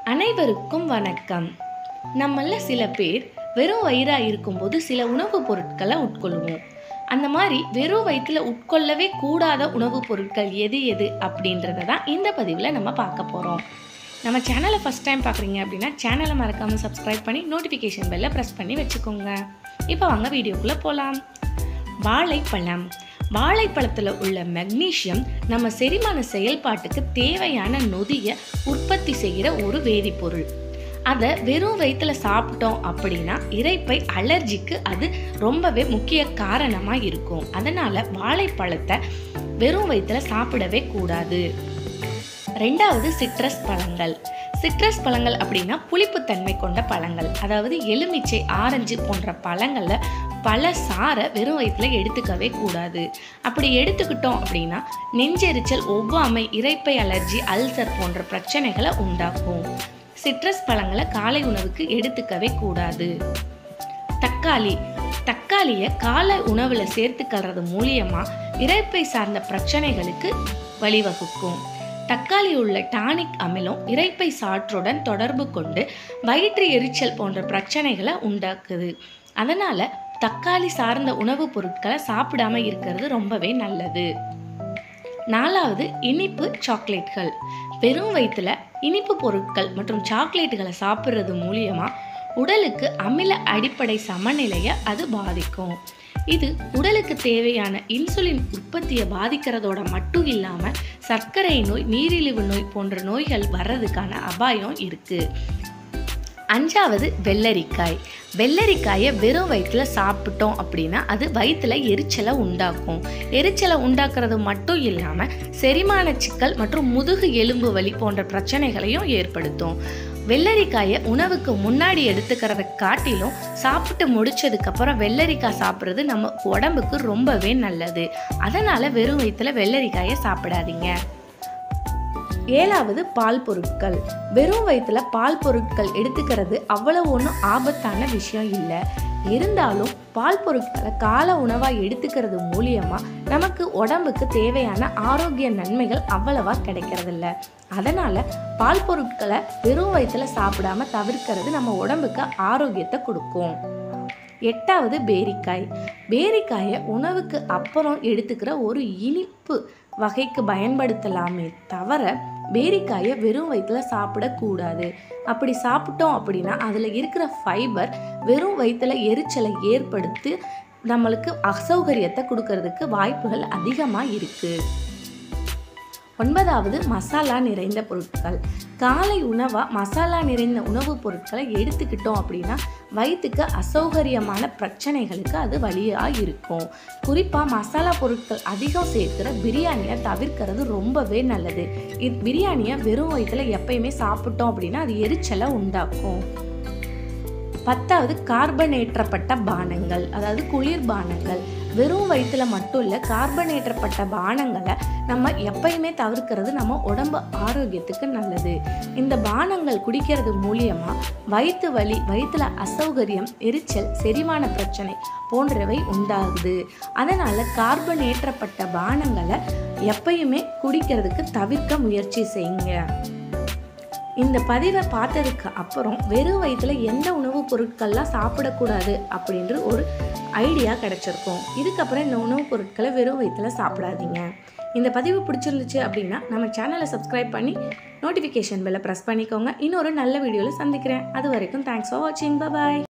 அனைவருக்கும் வணக்கம் நம்மள சில பேர் வெறும் வயிறாக இருக்கும்போது சில உணவுப் பொருட்களை உட்கொள்வோம் அந்த மாதிரி வெறும் வயிற்றுல உட்கொள்ளவே கூடாத உணவுப் பொருட்கள் எது எது அப்படின்றத தான் இந்த பதிவில் நம்ம பார்க்க போகிறோம் நம்ம சேனலை ஃபஸ்ட் டைம் பார்க்குறீங்க அப்படின்னா சேனலை மறக்காமல் சப்ஸ்கிரைப் பண்ணி நோட்டிஃபிகேஷன் பெல்லை ப்ரெஸ் பண்ணி வச்சுக்கோங்க இப்போ வாங்க வீடியோக்குள்ளே போகலாம் வாழைப்பழம் வாழைப்பழத்தில் உள்ள மெக்னீசியம் நம்ம செரிமான செயல்பாட்டுக்கு தேவையான நொதியை உற்பத்தி செய்கிற ஒரு வேதிப்பொருள் அதை வெறும் வயிற்றுல சாப்பிட்டோம் அப்படின்னா இரைப்பை அலர்ஜிக்கு அது ரொம்பவே முக்கிய காரணமாக இருக்கும் அதனால் வாழைப்பழத்தை வெறும் வயிற்றுல சாப்பிடவே கூடாது ரெண்டாவது சிட்ரஸ் பழங்கள் சிட்ரஸ் பழங்கள் அப்படின்னா புளிப்புத்தன்மை கொண்ட பழங்கள் அதாவது எலுமிச்சை ஆரஞ்சு போன்ற பழங்களில் பல சாரை வெறும் வயிற்றுல எடுத்துக்கவே கூடாது அப்படி எடுத்துக்கிட்டோம் அப்படின்னா நெஞ்செரிச்சல் ஒவ்வாமை இரைப்பை அலர்ஜி அல்சர் போன்ற பிரச்சனைகளை உண்டாக்கும் சிட்ரஸ் பழங்களை காலை உணவுக்கு எடுத்துக்கவே கூடாது தக்காளி தக்காளியை காலை உணவில் சேர்த்துக்கிறது மூலியமா இரைப்பை சார்ந்த பிரச்சனைகளுக்கு வழிவகுக்கும் தக்காளி உள்ள டானிக் அமிலம் இரைப்பை சாற்றுடன் தொடர்பு கொண்டு வயிற்று எரிச்சல் போன்ற பிரச்சனைகளை உண்டாக்குது அதனால தக்காளி சார்ந்த உணவுப் பொருட்களை சாப்பிடாம இருக்கிறது ரொம்பவே நல்லது நாலாவது இனிப்பு சாக்லேட்கள் வெறும் வயிற்றுல இனிப்பு பொருட்கள் மற்றும் சாக்லேட்டுகளை சாப்பிட்றது மூலியமா உடலுக்கு அமில அடிப்படை சமநிலையை அது பாதிக்கும் இது உடலுக்கு தேவையான இன்சுலின் உற்பத்தியை பாதிக்கிறதோட மட்டும் இல்லாமல் சர்க்கரை நோய் நீரிழிவு நோய் போன்ற நோய்கள் வர்றதுக்கான அபாயம் இருக்கு அஞ்சாவது வெள்ளரிக்காய் வெள்ளரிக்காயை வெறும் வயிற்றுல சாப்பிட்டோம் அப்படின்னா அது வயிற்றுல எரிச்சலை உண்டாக்கும் எரிச்சலை உண்டாக்குறது மட்டும் இல்லாமல் செரிமான சிக்கல் மற்றும் முதுகு எலும்பு வலி போன்ற பிரச்சனைகளையும் ஏற்படுத்தும் வெள்ளரிக்காயை உணவுக்கு முன்னாடி எடுத்துக்கிறத காட்டிலும் சாப்பிட்டு முடிச்சதுக்கப்புறம் வெள்ளரிக்காய் சாப்பிட்றது நம்ம உடம்புக்கு ரொம்பவே நல்லது அதனால் வெறும் வயிற்றுல வெள்ளரிக்காயை சாப்பிடாதீங்க ஏழாவது பால் பொருட்கள் வெறும் வயிற்றுல பால் பொருட்கள் எடுத்துக்கிறது அவ்வளவு ஒன்றும் ஆபத்தான விஷயம் இல்லை இருந்தாலும் பால் பொருட்களை கால உணவாக எடுத்துக்கிறது மூலியமா நமக்கு உடம்புக்கு தேவையான ஆரோக்கிய நன்மைகள் அவ்வளவா கிடைக்கிறதில்ல அதனால பால் பொருட்களை வெறும் வயிற்றுல சாப்பிடாம தவிர்க்கிறது நம்ம உடம்புக்கு ஆரோக்கியத்தை கொடுக்கும் எட்டாவது பேரிக்காய் பேரிக்காயை உணவுக்கு அப்புறம் எடுத்துக்கிற ஒரு இனிப்பு வகைக்கு பயன்படுத்தலாமே தவிர பேரிக்காயை வெறும் வயிற்றுல சாப்பிடக்கூடாது அப்படி சாப்பிட்டோம் அப்படின்னா அதில் இருக்கிற ஃபைபர் வெறும் வயிற்றுல எரிச்சலை ஏற்படுத்தி நம்மளுக்கு அசௌகரியத்தை கொடுக்கறதுக்கு வாய்ப்புகள் அதிகமாக இருக்குது ஒன்பதாவது மசாலா நிறைந்த பொருட்கள் காலை உணவாக மசாலா நிறைந்த உணவுப் பொருட்களை எடுத்துக்கிட்டோம் அப்படின்னா வயிற்றுக்கு அசௌகரியமான பிரச்சனைகளுக்கு அது வழியாக இருக்கும் குறிப்பாக மசாலா பொருட்கள் அதிகம் சேர்க்கிற பிரியாணியை தவிர்க்கிறது ரொம்பவே நல்லது இது பிரியாணியை வெறும் வயிற்றுல எப்பயுமே சாப்பிட்டோம் அப்படின்னா அது எரிச்சலை உண்டாக்கும் பத்தாவது கார்பனேற்றப்பட்ட பானங்கள் அதாவது குளிர் பானங்கள் வெறும் வயிற்றுல மட்டும் இல்லை கார்பனேற்றப்பட்ட பானங்களை நம்ம எப்பயுமே தவிர்க்கிறது நம்ம உடம்பு ஆரோக்கியத்துக்கு நல்லது இந்த பானங்கள் குடிக்கிறது மூலியமா வயிற்று வலி வயிற்றுல அசௌகரியம் எரிச்சல் செரிமான பிரச்சனை போன்றவை உண்டாகுது அதனால கார்பனேற்றப்பட்ட பானங்களை எப்பயுமே குடிக்கிறதுக்கு தவிர்க்க முயற்சி செய்யுங்க இந்த பதிவை பார்த்ததுக்கு அப்புறம் வெறும் வயிற்றுல எந்த உணவுப் பொருட்கள்லாம் சாப்பிடக்கூடாது அப்படின்ற ஒரு ஐடியா கிடச்சிருக்கும் இதுக்கப்புறம் இந்த உணவுப் பொருட்களை வெறும் வயிற்றுல சாப்பிடாதீங்க இந்த பதிவு பிடிச்சிருந்துச்சு அப்படின்னா நம்ம சேனலை சப்ஸ்கிரைப் பண்ணி நோட்டிஃபிகேஷன் பெல்லை ப்ரெஸ் பண்ணிக்கோங்க இன்னொரு நல்ல வீடியோவில் சந்திக்கிறேன் அது வரைக்கும் தேங்க்ஸ் ஃபார் வாட்சிங் பாய்